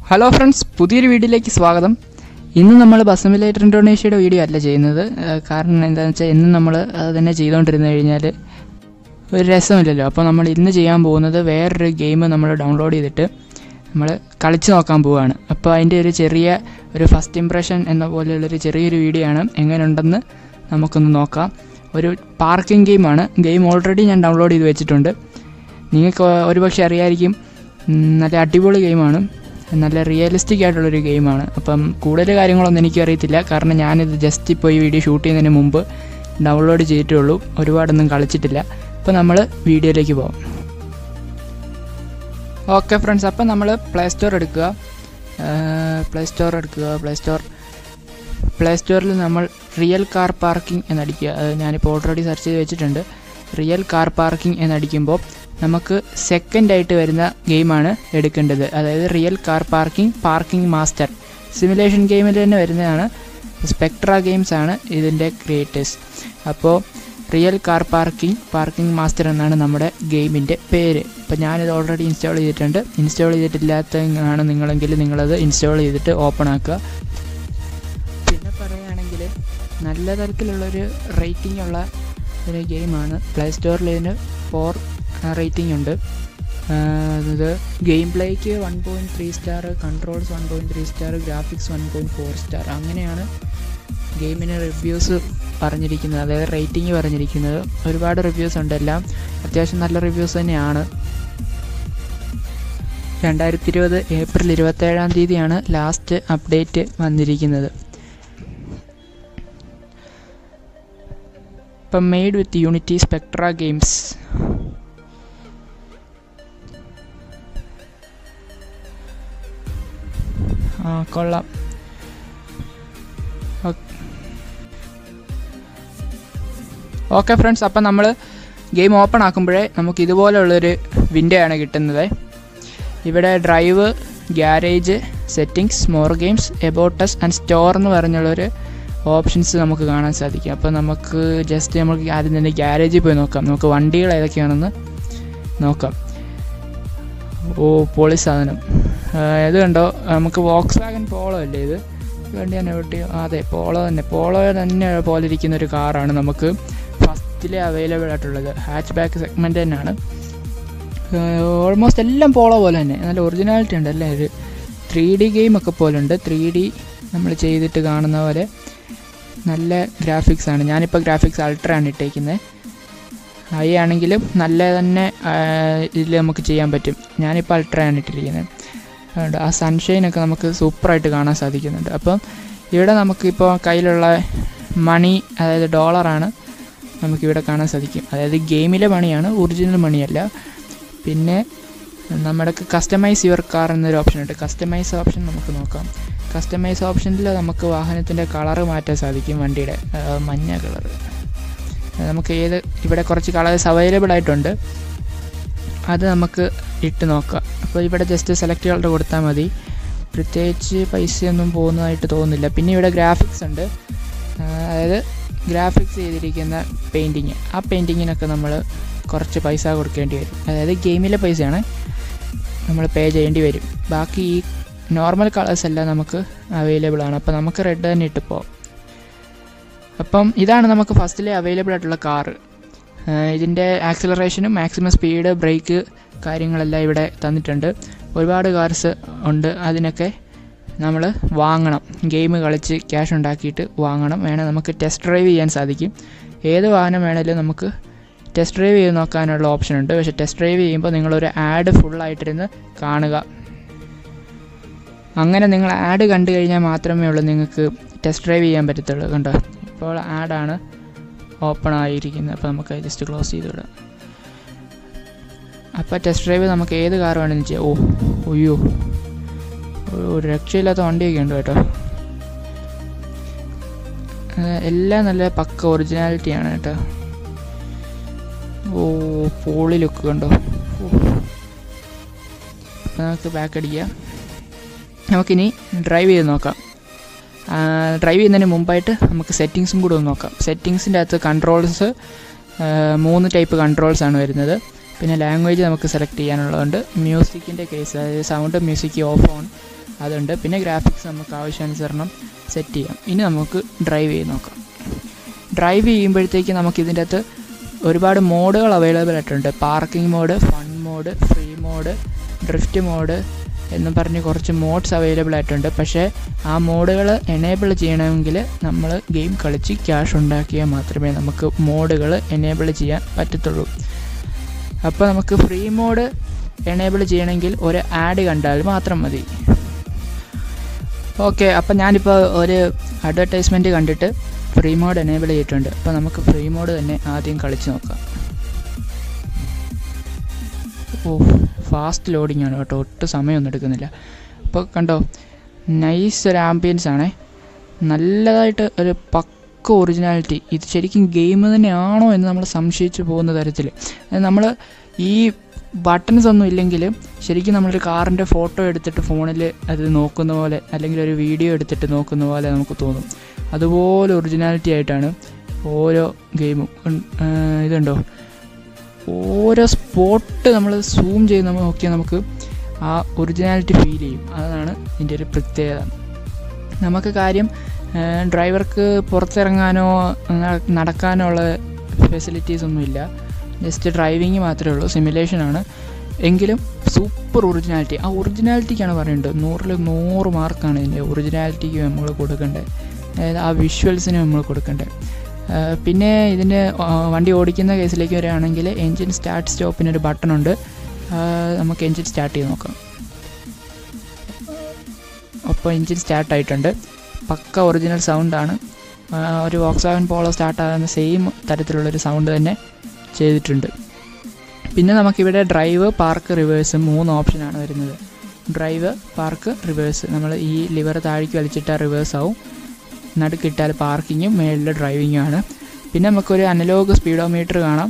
Hello friends പുതിയൊരു വീഡിയോയിലേക്ക് സ്വാഗതം ഇന്ന് നമ്മൾ ബസമിലേറ്റർ ഇൻഡോനേഷ്യയുടെ വീഡിയോ അല്ല ചെയ്യുന്നത് ഏഹ് കാരണം എന്താണെന്ന് വെച്ചാൽ ഇന്ന് നമ്മൾ അത് തന്നെ ചെയ്തുകൊണ്ടിരുന്നു കഴിഞ്ഞാൽ ഒരു രസമില്ലല്ലോ അപ്പോൾ നമ്മൾ ഇന്ന് ചെയ്യാൻ പോകുന്നത് വേറൊരു ഗെയിം നമ്മൾ ഡൗൺലോഡ് ചെയ്തിട്ട് നമ്മൾ കളിച്ച് നോക്കാൻ പോവുകയാണ് അപ്പോൾ അതിൻ്റെ ഒരു ചെറിയ ഒരു ഫസ്റ്റ് ഇംപ്രഷൻ എന്ന പോലെയുള്ളൊരു ചെറിയൊരു വീഡിയോ ആണ് എങ്ങനെയുണ്ടെന്ന് നമുക്കൊന്ന് നോക്കാം ഒരു പാർക്കിംഗ് ഗെയിമാണ് ഗെയിം ഓൾറെഡി ഞാൻ ഡൗൺലോഡ് ചെയ്ത് വെച്ചിട്ടുണ്ട് നിങ്ങൾക്ക് ഒരുപക്ഷെ അറിയായിരിക്കും ഉം, നല്ല അടിപൊളി ഗെയിമാണ് നല്ല റിയലിസ്റ്റിക് ആയിട്ടുള്ളൊരു ഗെയിമാണ് അപ്പം കൂടുതൽ കാര്യങ്ങളൊന്നും എനിക്കറിയത്തില്ല കാരണം ഞാനിത് ജസ്റ്റ് ഇപ്പോൾ ഈ വീഡിയോ ഷൂട്ട് ചെയ്യുന്നതിന് മുമ്പ് ഡൗൺലോഡ് ചെയ്തിട്ടേ ഉള്ളൂ ഒരുപാടൊന്നും കളിച്ചിട്ടില്ല അപ്പോൾ നമ്മൾ വീഡിയോയിലേക്ക് പോകാം ഓക്കെ ഫ്രണ്ട്സ് അപ്പം നമ്മൾ പ്ലേ സ്റ്റോർ എടുക്കുക പ്ലേ സ്റ്റോർ എടുക്കുക പ്ലേ സ്റ്റോർ പ്ലേ സ്റ്റോറിൽ നമ്മൾ റിയൽ കാർ പാർക്കിംഗ് എന്നടിക്കുക അത് ഞാനിപ്പോൾ ഓൾറെഡി സെർച്ച് ചെയ്ത് വെച്ചിട്ടുണ്ട് റിയൽ കാർ പാർക്കിംഗ് എന്നടിക്കുമ്പോൾ നമുക്ക് സെക്കൻഡ് ആയിട്ട് വരുന്ന ഗെയിമാണ് എടുക്കേണ്ടത് അതായത് real car parking parking master simulation ഗെയിമിൽ തന്നെ വരുന്നതാണ് സ്പെക്ട്ര ഗെയിംസ് ആണ് ഇതിൻ്റെ ക്രിയേറ്റേഴ്സ് അപ്പോൾ real car parking parking master എന്നാണ് നമ്മുടെ ഗെയിമിൻ്റെ പേര് അപ്പോൾ ഞാനിത് ഓൾറെഡി ഇൻസ്റ്റാൾ ചെയ്തിട്ടുണ്ട് ഇൻസ്റ്റാൾ ചെയ്തിട്ടില്ലാത്ത ആണ് നിങ്ങളെങ്കിൽ നിങ്ങളത് ഇൻസ്റ്റാൾ ചെയ്തിട്ട് ഓപ്പൺ ആക്കുക പിന്നെ പറയുകയാണെങ്കിൽ നല്ല തരത്തിലുള്ളൊരു റേറ്റിംഗ് ഉള്ള ഒരു ഗെയിമാണ് പ്ലേ സ്റ്റോറിൽ ഇതിന് ഫോർ റേറ്റിംഗ് ഉണ്ട് ആ, ഇത് ഗെയിം പ്ലേക്ക് one point three star controls one point three star graphics one point four star അങ്ങനെയാണ് ഗെയിമിന് റിവ്യൂസ് പറഞ്ഞിരിക്കുന്നത് അതായത് റേറ്റിംഗ് പറഞ്ഞിരിക്കുന്നത് ഒരുപാട് റിവ്യൂസ് ഉണ്ട് എല്ലാം അത്യാവശ്യം നല്ല റിവ്യൂസ് തന്നെയാണ് രണ്ടായിരത്തി ഇരുപത് ഏപ്രിൽ ഇരുപത്തേഴാം തീയതിയാണ് ലാസ്റ്റ് അപ്ഡേറ്റ് വന്നിരിക്കുന്നത് ഇപ്പം made with Unity Spectra Games ആ കൊള്ളാം ഓക്കെ ഫ്രണ്ട്സ് അപ്പം നമ്മൾ ഗെയിം ഓപ്പൺ ആക്കുമ്പോഴേ നമുക്ക് ഇതുപോലുള്ളൊരു വിൻഡോ ആണ് കിട്ടുന്നത് ഇവിടെ drive garage settings more games about us and store എന്ന് പറഞ്ഞുള്ളൊരു ഓപ്ഷൻസ് നമുക്ക് കാണാൻ സാധിക്കും അപ്പോൾ നമുക്ക് ജസ്റ്റ് നമുക്ക് ആദ്യം തന്നെ ഗ്യാരേജിൽ പോയി നോക്കാം നമുക്ക് വണ്ടികൾ ഏതൊക്കെയാണെന്ന് നോക്കാം ഓ പൊളി സാധനം ആ, ഇത് കണ്ടോ നമുക്ക് വോക്സ് വാഗൻ പോളോ അല്ലേ ഇത് ഈ വണ്ടി തന്നെ എവിടെ അതെ പോളോ തന്നെ പോളോ തന്നെ പോലെ ഇരിക്കുന്ന ഒരു കാറാണ് നമുക്ക് ഫസ്റ്റിലെ അവൈലബിൾ ആയിട്ടുള്ളത് ഹാച്ച് ബാക്ക് സെഗ്മെൻറ്റ് തന്നെയാണ് ഓൾമോസ്റ്റ് എല്ലാം പോളോ പോലെ തന്നെ നല്ല ഒറിജിനാലിറ്റി ഉണ്ട് അല്ലേ ഒരു ത്രീ ഡി ഗെയിമൊക്കെ പോലെ ഉണ്ട് ത്രീ ഡി നമ്മൾ ചെയ്തിട്ട് കാണുന്ന പോലെ നല്ല ഗ്രാഫിക്സ് ആണ് ഞാനിപ്പോൾ ഗ്രാഫിക്സ് അൾട്ര ആണ് ഇട്ടേക്കുന്നത് ഹൈ ആണെങ്കിലും നല്ല തന്നെ ഇതിൽ നമുക്ക് ചെയ്യാൻ പറ്റും ഞാനിപ്പോൾ അൾട്ര ആണ് ഇട്ടിരിക്കുന്നത് അതുകൊണ്ട് ആ സൺഷൈനൊക്കെ നമുക്ക് സൂപ്പറായിട്ട് കാണാൻ സാധിക്കുന്നുണ്ട് അപ്പം ഇവിടെ നമുക്കിപ്പോൾ കയ്യിലുള്ള മണി അതായത് ഡോളറാണ് നമുക്കിവിടെ കാണാൻ സാധിക്കും അതായത് ഗെയിമിലെ മണിയാണ് ഒറിജിനൽ മണിയല്ല പിന്നെ നമ്മുടെ കസ്റ്റമൈസ് യുവർ കാർ എന്നൊരു ഓപ്ഷൻ ഉണ്ട് കസ്റ്റമൈസ് ഓപ്ഷൻ നമുക്ക് നോക്കാം കസ്റ്റമൈസ് ഓപ്ഷനിൽ നമുക്ക് വാഹനത്തിൻ്റെ കളറ് മാറ്റാൻ സാധിക്കും വണ്ടിയുടെ ആ, മഞ്ഞ കളറ് നമുക്ക് ഏത് ഇവിടെ കുറച്ച് കളേഴ്സ് അവൈലബിൾ ആയിട്ടുണ്ട് അത് നമുക്ക് ഇട്ട് നോക്കാം അപ്പോൾ ഇവിടെ ജസ്റ്റ് സെലക്ട് കളർ കൊടുത്താൽ മതി പ്രത്യേകിച്ച് പൈസയൊന്നും പോകുന്നതായിട്ട് തോന്നുന്നില്ല പിന്നെ ഇവിടെ ഗ്രാഫിക്സ് ഉണ്ട് ആ, അതായത് ഗ്രാഫിക്സ് ചെയ്തിരിക്കുന്ന പെയിൻറ്റിങ് ആ പെയിൻറ്റിങ്ങിനൊക്കെ നമ്മൾ കുറച്ച് പൈസ കൊടുക്കേണ്ടി വരും അതായത് ഗെയിമിലെ പൈസയാണ് നമ്മൾ പേ ചെയ്യേണ്ടി വരും ബാക്കി ഈ നോർമൽ കളേഴ്സ് എല്ലാം നമുക്ക് അവൈലബിൾ ആണ് അപ്പോൾ നമുക്ക് റെഡ് തന്നെ ഇട്ട് പോകാം അപ്പം ഇതാണ് നമുക്ക് ഫസ്റ്റിലെ അവൈലബിൾ ആയിട്ടുള്ള കാറ് ഇതിൻ്റെ ആക്സിലറേഷനും മാക്സിമം സ്പീഡ് ബ്രേക്ക് കാര്യങ്ങളെല്ലാം ഇവിടെ തന്നിട്ടുണ്ട് ഒരുപാട് കാർസ് ഉണ്ട് അതിനൊക്കെ നമ്മൾ വാങ്ങണം ഗെയിം കളിച്ച് ക്യാഷ് ഉണ്ടാക്കിയിട്ട് വാങ്ങണം വേണേൽ നമുക്ക് ടെസ്റ്റ് ഡ്രൈവ് ചെയ്യാൻ സാധിക്കും ഏത് വാഹനം വേണേലും നമുക്ക് ടെസ്റ്റ് ഡ്രൈവ് ചെയ്ത് നോക്കാനുള്ള ഓപ്ഷൻ ഉണ്ട് പക്ഷേ ടെസ്റ്റ് ഡ്രൈവ് ചെയ്യുമ്പോൾ നിങ്ങളൊരു ആഡ് ഫുള്ളായിട്ടിരുന്ന് കാണുക അങ്ങനെ നിങ്ങൾ ആഡ് കണ്ടു കഴിഞ്ഞാൽ മാത്രമേ ഉള്ളൂ നിങ്ങൾക്ക് ടെസ്റ്റ് ഡ്രൈവ് ചെയ്യാൻ പറ്റത്തുള്ളൂ കണ്ടോ ഇപ്പോൾ ആഡാണ് ഓപ്പൺ ആയിരിക്കുന്നത് അപ്പോൾ നമുക്ക് ജസ്റ്റ് ക്ലോസ് ചെയ്ത് വിടാം അപ്പോൾ ടെസ്റ്റ് ഡ്രൈവ് നമുക്ക് ഏത് കാർ വേണമെന്ന് ചെയ്യാം ഓ അയ്യോ ഒരു രക്ഷയില്ലാത്ത വണ്ടിയൊക്കെ ഉണ്ട് കേട്ടോ ഏഹ് എല്ലാം നല്ല പക്ക ഒറിജിനാലിറ്റിയാണ് കേട്ടോ ഓ പോളി ലുക്ക് കണ്ടോ ഓ. അപ്പോൾ നമുക്ക് ബാക്ക് അടിക്കാം നമുക്കിനി ഡ്രൈവ് ചെയ്ത് നോക്കാം ഡ്രൈവ് ചെയ്യുന്നതിന് മുമ്പായിട്ട് നമുക്ക് സെറ്റിങ്സും കൂടെ ഒന്ന് നോക്കാം സെറ്റിങ്സിൻ്റെ അകത്ത് കൺട്രോൾസ് മൂന്ന് ടൈപ്പ് കൺട്രോൾസ് ആണ് വരുന്നത് പിന്നെ ലാംഗ്വേജ് നമുക്ക് സെലക്ട് ചെയ്യാനുള്ളതുണ്ട് മ്യൂസിക്കിൻ്റെ കേസ് അതായത് സൗണ്ട് മ്യൂസിക് ഓഫ് ഓൺ അതുണ്ട് പിന്നെ ഗ്രാഫിക്സ് നമുക്ക് ആവശ്യാനുസരണം സെറ്റ് ചെയ്യാം ഇനി നമുക്ക് ഡ്രൈവ് ചെയ്ത് നോക്കാം ഡ്രൈവ് ചെയ്യുമ്പോഴത്തേക്ക് നമുക്ക് ഇതിൻ്റെ അകത്ത് ഒരുപാട് മോഡുകൾ അവൈലബിൾ ആയിട്ടുണ്ട് parking mode fun mode free mode drift mode എന്നും പറഞ്ഞ് കുറച്ച് മോഡ്സ് അവൈലബിൾ ആയിട്ടുണ്ട് പക്ഷേ ആ മോഡുകൾ എനേബിൾ ചെയ്യണമെങ്കിൽ നമ്മൾ ഗെയിം കളിച്ച് ക്യാഷ് ഉണ്ടാക്കിയാൽ മാത്രമേ നമുക്ക് മോഡുകൾ എനേബിൾ ചെയ്യാൻ പറ്റത്തുള്ളൂ അപ്പോൾ നമുക്ക് ഫ്രീ മോഡ് എനേബിൾ ചെയ്യണമെങ്കിൽ ഒരു ആഡ് കണ്ടാൽ മാത്രം മതി ഓക്കെ അപ്പോൾ ഞാനിപ്പോൾ ഒരു അഡ്വർടൈസ്മെൻറ്റ് കണ്ടിട്ട് ഫ്രീ മോഡ് എനേബിൾ ചെയ്തിട്ടുണ്ട് അപ്പോൾ നമുക്ക് ഫ്രീ മോഡ് തന്നെ ആദ്യം കളിച്ച് നോക്കാം ഓ ഫാസ്റ്റ് ലോഡിംഗ് ആണ് കേട്ടോ ഒട്ടും സമയമൊന്നും എടുക്കുന്നില്ല അപ്പോൾ കണ്ടോ നൈസ് ഒരു ആംബിയൻസ് ആണേ നല്ലതായിട്ട് ഒരു പക്ക ഒറിജിനാലിറ്റി ഇത് ശരിക്കും ഗെയിം തന്നെയാണോ എന്ന് നമ്മൾ സംശയിച്ചു പോകുന്ന തരത്തിൽ നമ്മൾ ഈ ബട്ടൺസ് ഒന്നും ഇല്ലെങ്കിൽ ശരിക്കും നമ്മളൊരു കാറിൻ്റെ ഫോട്ടോ എടുത്തിട്ട് ഫോണിൽ അത് നോക്കുന്ന പോലെ അല്ലെങ്കിൽ ഒരു വീഡിയോ എടുത്തിട്ട് നോക്കുന്ന പോലെ നമുക്ക് തോന്നും അതുപോലെ ഒറിജിനാലിറ്റി ആയിട്ടാണ് ഓരോ ഗെയിമും ഇതുണ്ടോ ഓരോ സ്പോട്ട് നമ്മൾ സൂം ചെയ്ത് നമ്മൾ നോക്കിയാൽ നമുക്ക് ആ ഒറിജിനാലിറ്റി ഫീൽ ചെയ്യും അതാണ് ഇതിൻ്റെ ഒരു പ്രത്യേകത നമുക്ക് കാര്യം ഡ്രൈവർക്ക് പുറത്തിറങ്ങാനോ നടക്കാനോ ഉള്ള ഫെസിലിറ്റീസ് ഒന്നുമില്ല ജസ്റ്റ് ഡ്രൈവിങ് മാത്രമേ ഉള്ളൂ സിമുലേഷനാണ് എങ്കിലും സൂപ്പർ ഒറിജിനാലിറ്റി ആ ഒറിജിനാലിറ്റിക്കാണ് പറയേണ്ടത് നൂറിൽ നൂറ് മാർക്കാണ് ഇതിൻ്റെ ഒറിജിനാലിറ്റിക്ക് നമ്മൾ കൊടുക്കേണ്ടത് അതായത് ആ വിഷ്വൽസിന് നമ്മൾ കൊടുക്കേണ്ടത് പിന്നെ ഇതിൻ്റെ വണ്ടി ഓടിക്കുന്ന കേസിലേക്ക് വരികയാണെങ്കിൽ എൻജിൻ സ്റ്റാർട്ട് സ്റ്റോപ്പിനൊരു ബട്ടണുണ്ട് നമുക്ക് എൻജിൻ സ്റ്റാർട്ട് ചെയ്ത് നോക്കാം അപ്പോൾ എൻജിൻ സ്റ്റാർട്ട് ആയിട്ടുണ്ട് പക്ക ഒറിജിനൽ സൗണ്ടാണ് ഒരു വോക്സാവൻ പോളോ സ്റ്റാർട്ടാകുന്ന സെയിം തരത്തിലുള്ളൊരു സൗണ്ട് തന്നെ ചെയ്തിട്ടുണ്ട് പിന്നെ നമുക്കിവിടെ ഡ്രൈവ് പാർക്ക് റിവേഴ്സ് മൂന്ന് ഓപ്ഷനാണ് വരുന്നത് ഡ്രൈവ് പാർക്ക് റിവേഴ്സ് നമ്മൾ ഈ ലിവർ താഴേക്ക് വലിച്ചിട്ടാൽ റിവേഴ്സ് ആവും നടുക്കിട്ടാൽ പാർക്കിങ്ങും മേളിൽ ഡ്രൈവിങ്ങും ആണ് പിന്നെ നമുക്കൊരു അനലോഗ് സ്പീഡോമീറ്റർ കാണാം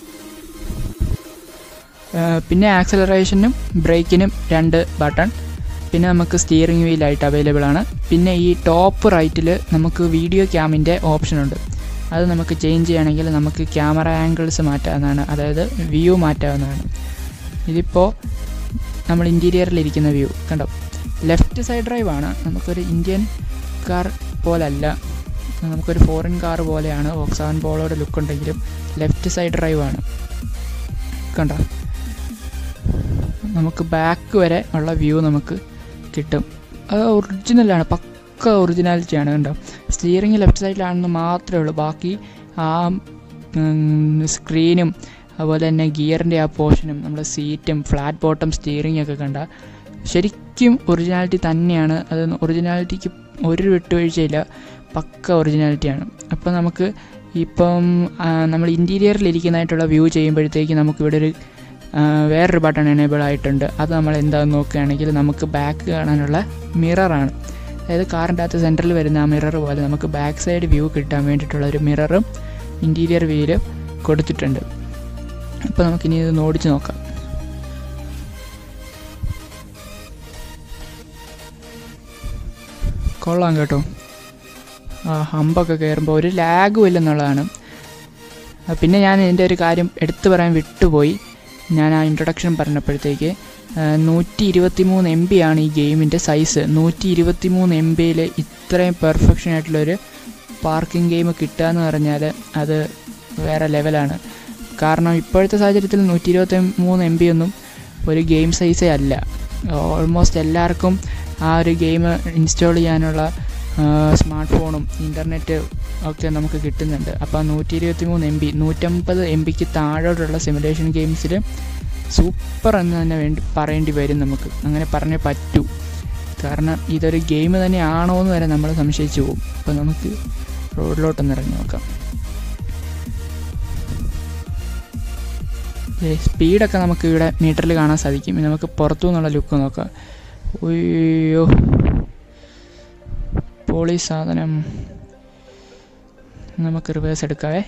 പിന്നെ ആക്സലറേഷനും ബ്രേക്കിനും രണ്ട് ബട്ടൺ പിന്നെ നമുക്ക് സ്റ്റിയറിംഗ് വീലായിട്ട് അവൈലബിൾ ആണ് പിന്നെ ഈ ടോപ്പ് റൈറ്റിൽ നമുക്ക് വീഡിയോ ക്യാമിൻ്റെ ഓപ്ഷനുണ്ട് അത് നമുക്ക് ചേഞ്ച് ചെയ്യണമെങ്കിൽ നമുക്ക് ക്യാമറ ആംഗിൾസ് മാറ്റാവുന്നതാണ് അതായത് വ്യൂ മാറ്റാവുന്നതാണ് ഇതിപ്പോൾ നമ്മൾ ഇൻറ്റീരിയറിലിരിക്കുന്ന വ്യൂ കണ്ടോ ലെഫ്റ്റ് സൈഡ് ഡ്രൈവ് ആണ് നമുക്കൊരു ഇന്ത്യൻ കാർ പോലല്ല നമുക്കൊരു ഫോറിൻ കാർ പോലെയാണ് ഓക്സാവൻ പോളോയുടെ ലുക്ക് ഉണ്ടെങ്കിലും ലെഫ്റ്റ് സൈഡ് ഡ്രൈവ് ആണ് കണ്ടോ നമുക്ക് ബാക്ക് വരെ ഉള്ള വ്യൂ നമുക്ക് കിട്ടും അത് ഒറിജിനലാണ് പക്ക ഒറിജിനാലിറ്റിയാണ് കണ്ടോ സ്റ്റിയറിംഗ് ലെഫ്റ്റ് സൈഡിലാണെന്ന് മാത്രമേ ഉള്ളൂ ബാക്കി ആ സ്ക്രീനും അതുപോലെ തന്നെ ഗിയറിൻ്റെ ആ പോർഷനും നമ്മുടെ സീറ്റും ഫ്ലാറ്റ് ബോട്ടം സ്റ്റിയറിംഗ് ഒക്കെ കണ്ട ശരിക്കും ഒറിജിനാലിറ്റി തന്നെയാണ് അത് ഒറിജിനാലിറ്റിക്ക് ഒരു വിട്ടുവീഴ്ചയില്ല പക്ക ഒറിജിനാലിറ്റിയാണ് അപ്പോൾ നമുക്ക് ഇപ്പം നമ്മൾ ഇൻറ്റീരിയറിലിരിക്കുന്നതായിട്ടുള്ള വ്യൂ ചെയ്യുമ്പോഴത്തേക്ക് നമുക്കിവിടെ ഒരു വേറൊരു ബട്ടൺ എനേബിൾ ആയിട്ടുണ്ട് അത് നമ്മൾ എന്താണെന്ന് നോക്കുകയാണെങ്കിൽ നമുക്ക് ബാക്ക് കാണാനുള്ള മിററാണ് അതായത് കാറിൻ്റെ അകത്ത് സെൻറ്ററിൽ വരുന്ന ആ മിറർ പോലെ നമുക്ക് ബാക്ക് സൈഡ് വ്യൂ കിട്ടാൻ വേണ്ടിയിട്ടുള്ള ഒരു മിററും ഇൻറ്റീരിയർ വ്യൂവിൽ കൊടുത്തിട്ടുണ്ട് അപ്പോൾ നമുക്കിനി ഇത് ഓടിച്ച് നോക്കാം കൊള്ളാം കേട്ടോ ആ ഹമ്പൊക്കെ കയറുമ്പോൾ ഒരു ലാഗും ഇല്ലെന്നുള്ളതാണ് പിന്നെ ഞാൻ ഇതിൻ്റെ ഒരു കാര്യം എടുത്തു പറയാൻ വിട്ടുപോയി ഞാൻ ആ ഇൻട്രൊഡക്ഷൻ പറഞ്ഞപ്പോഴത്തേക്ക് നൂറ്റി ഇരുപത്തി മൂന്ന് എം ബി ആണ് ഈ ഗെയിമിൻ്റെ സൈസ് നൂറ്റി ഇരുപത്തി മൂന്ന് എം ബിയിൽ ഇത്രയും പെർഫെക്ഷൻ ആയിട്ടുള്ളൊരു പാർക്കിംഗ് ഗെയിം കിട്ടുക എന്ന് പറഞ്ഞാൽ അത് വേറെ ലെവലാണ് കാരണം ഇപ്പോഴത്തെ സാഹചര്യത്തിൽ നൂറ്റി ഇരുപത്തി മൂന്ന് എം ബി ഒന്നും ഒരു ഗെയിം സൈസേ അല്ല ഓൾമോസ്റ്റ് എല്ലാവർക്കും ആ ഒരു ഗെയിം ഇൻസ്റ്റാൾ ചെയ്യാനുള്ള സ്മാർട്ട് ഫോണും ഇൻ്റർനെറ്റ് ഒക്കെ നമുക്ക് കിട്ടുന്നുണ്ട് അപ്പോൾ നൂറ്റി ഇരുപത്തി മൂന്ന് എം ബി നൂറ്റമ്പത് എം ബിക്ക് താഴോട്ടുള്ള സിമുലേഷൻ ഗെയിംസിൽ സൂപ്പർ എന്ന് തന്നെ വേണ്ടി പറയേണ്ടി വരും നമുക്ക് അങ്ങനെ പറഞ്ഞേ പറ്റൂ കാരണം ഇതൊരു ഗെയിം തന്നെയാണോ എന്ന് വരെ നമ്മൾ സംശയിച്ചു പോകും അപ്പോൾ നമുക്ക് റോഡിലോട്ടൊന്ന് ഇറങ്ങി നോക്കാം സ്പീഡൊക്കെ നമുക്ക് ഇവിടെ മീറ്ററിൽ കാണാൻ സാധിക്കും ഇനി നമുക്ക് പുറത്തു നിന്നുള്ള ലുക്ക് നോക്കാം അയ്യോ പോളി സാധനം നമുക്ക് റിവേഴ്സ് എടുക്കാവേ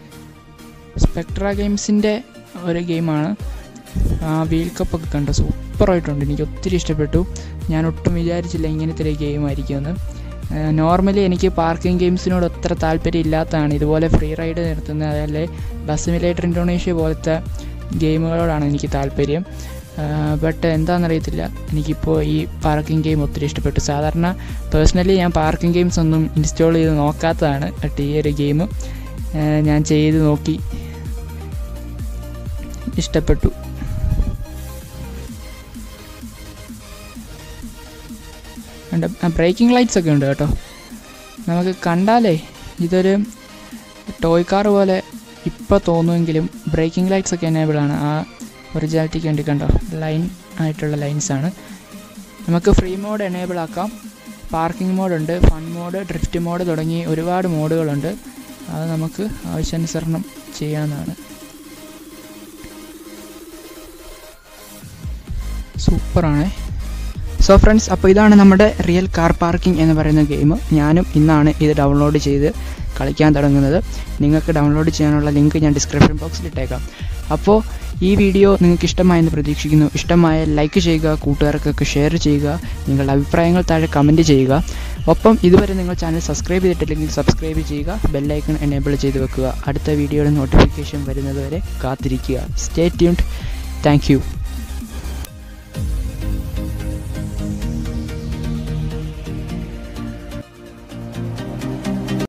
സ്പെക്ട്ര ഗെയിംസിൻ്റെ ഒരു ഗെയിമാണ് ആ വീൽ കപ്പൊക്കെ കണ്ട സൂപ്പർ സൂപ്പറായിട്ടുണ്ട് എനിക്ക് ഒത്തിരി ഇഷ്ടപ്പെട്ടു ഞാൻ ഒട്ടും വിചാരിച്ചില്ല ഇങ്ങനത്തെ ഒരു ഗെയിം ആയിരിക്കുമെന്ന് നോർമലി എനിക്ക് പാർക്കിംഗ് ഗെയിംസിനോട് അത്ര താല്പര്യം ഇല്ലാത്തതാണ് ഇതുപോലെ ഫ്രീ റൈഡ് നിർത്തുന്ന അതല്ലേ ബസ് സിമുലേറ്റർ ഇൻഡോനേഷ്യ പോലത്തെ ഗെയിമുകളോടാണ് എനിക്ക് താല്പര്യം ബട്ട് എന്താണെന്നറിയത്തില്ല എനിക്കിപ്പോൾ ഈ പാർക്കിംഗ് ഗെയിം ഒത്തിരി ഇഷ്ടപ്പെട്ടു സാധാരണ പേഴ്സണലി ഞാൻ പാർക്കിംഗ് ഗെയിംസ് ഒന്നും ഇൻസ്റ്റാൾ ചെയ്ത് നോക്കാത്തതാണ് ബട്ട് ഈ ഒരു ഗെയിം ഞാൻ ചെയ്ത് നോക്കി ഇഷ്ടപ്പെട്ടു ഉണ്ട് ബ്രേക്കിംഗ് ലൈറ്റ്സ് ഒക്കെ ഉണ്ട് കേട്ടോ നമുക്ക് കണ്ടാലേ ഇതൊരു ടോയ് കാർ പോലെ ഇപ്പോൾ തോന്നുമെങ്കിലും ബ്രേക്കിംഗ് ലൈറ്റ്സ് ഒക്കെ എനേബിൾ ആണ് ആ ഒറിജിനാലിറ്റിക്ക് വേണ്ടി കണ്ടോ ലൈൻ ആയിട്ടുള്ള ലൈൻസ് ആണ് നമുക്ക് ഫ്രീ മോഡ് എനേബിൾ ആക്കാം പാർക്കിംഗ് മോഡുണ്ട് ഫൺ മോഡ് ഡ്രിഫ്റ്റ് മോഡ് തുടങ്ങി ഒരുപാട് മോഡുകളുണ്ട് അത് നമുക്ക് ആവശ്യാനുസരണം ചെയ്യാവുന്നതാണ് സൂപ്പറാണേ സോ ഫ്രണ്ട്സ് അപ്പോൾ ഇതാണ് നമ്മുടെ റിയൽ കാർ പാർക്കിംഗ് എന്ന് പറയുന്ന ഗെയിം ഞാനും ഇന്നാണ് ഇത് ഡൗൺലോഡ് ചെയ്ത് കളിക്കാൻ തുടങ്ങുന്നത് നിങ്ങൾക്ക് ഡൗൺലോഡ് ചെയ്യാനുള്ള ലിങ്ക് ഞാൻ ഡിസ്ക്രിപ്ഷൻ ബോക്സിൽ ഇട്ടേക്കാം അപ്പോൾ ഈ വീഡിയോ നിങ്ങൾക്ക് ഇഷ്ടമായെന്ന് പ്രതീക്ഷിക്കുന്നു ഇഷ്ടമായ ലൈക്ക് ചെയ്യുക കൂട്ടുകാർക്കൊക്കെ ഷെയർ ചെയ്യുക നിങ്ങളുടെ അഭിപ്രായങ്ങൾ താഴെ കമൻറ്റ് ചെയ്യുക ഒപ്പം ഇതുവരെ നിങ്ങൾ ചാനൽ സബ്സ്ക്രൈബ് ചെയ്തിട്ടില്ലെങ്കിൽ സബ്സ്ക്രൈബ് ചെയ്യുക ബെല്ലൈക്കൺ എനേബിൾ ചെയ്ത് വെക്കുക അടുത്ത വീഡിയോയുടെ നോട്ടിഫിക്കേഷൻ വരുന്നതുവരെ കാത്തിരിക്കുക സ്റ്റേ ട്യൂൺഡ് താങ്ക് യു